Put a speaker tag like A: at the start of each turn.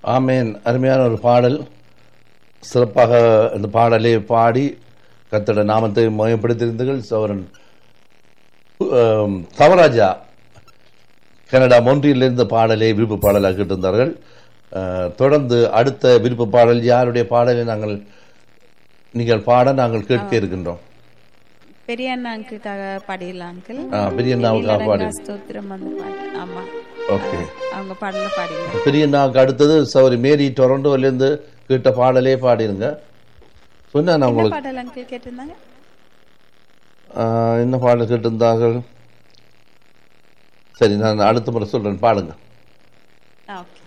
A: ஆமேன் அருமையான ஒரு பாடல் சிறப்பாக இந்த பாடலை பாடி கத்தோட நாமத்தை மயப்படுத்தியிருந்தீர்கள் சோரன் தவராஜா கனடா மொன்றியிலிருந்து பாடலை விருப்ப பாடலாக கேட்டிருந்தார்கள் அஹ், தொடர்ந்து அடுத்த விருப்ப பாடல் யாருடைய பாடலை நாங்கள் நீங்கள் பாட நாங்கள் கேட்க இருக்கின்றோம்
B: பெரிய அண்ணா அங்கிளுக்காக பாடிடலாம் அங்கிள்
A: ஆ, பெரிய அண்ணாவுக்காக பாடி
B: ஸ்தோத்திரம் அந்த பாட்டு ஆமா
A: ஓகே
B: அவங்க பாடல பாடிங்க
A: பெரிய அண்ணாவுக்கு அடுத்தது சௌரி மேரி டொரண்டோலேருந்து கேட்ட பாடலே பாடிருங்க சொன்னேன் நான்
B: என்ன
A: உங்களுக்கு
B: பாடல் அங்கிள் கேட்டிருந்தாங்க
A: ஆஹ், என்ன பாடல் கேட்டிருந்தார்கள் சரி நான் அடுத்த முறை சொல்றேன் பாடுங்க
B: ஆ ஓகே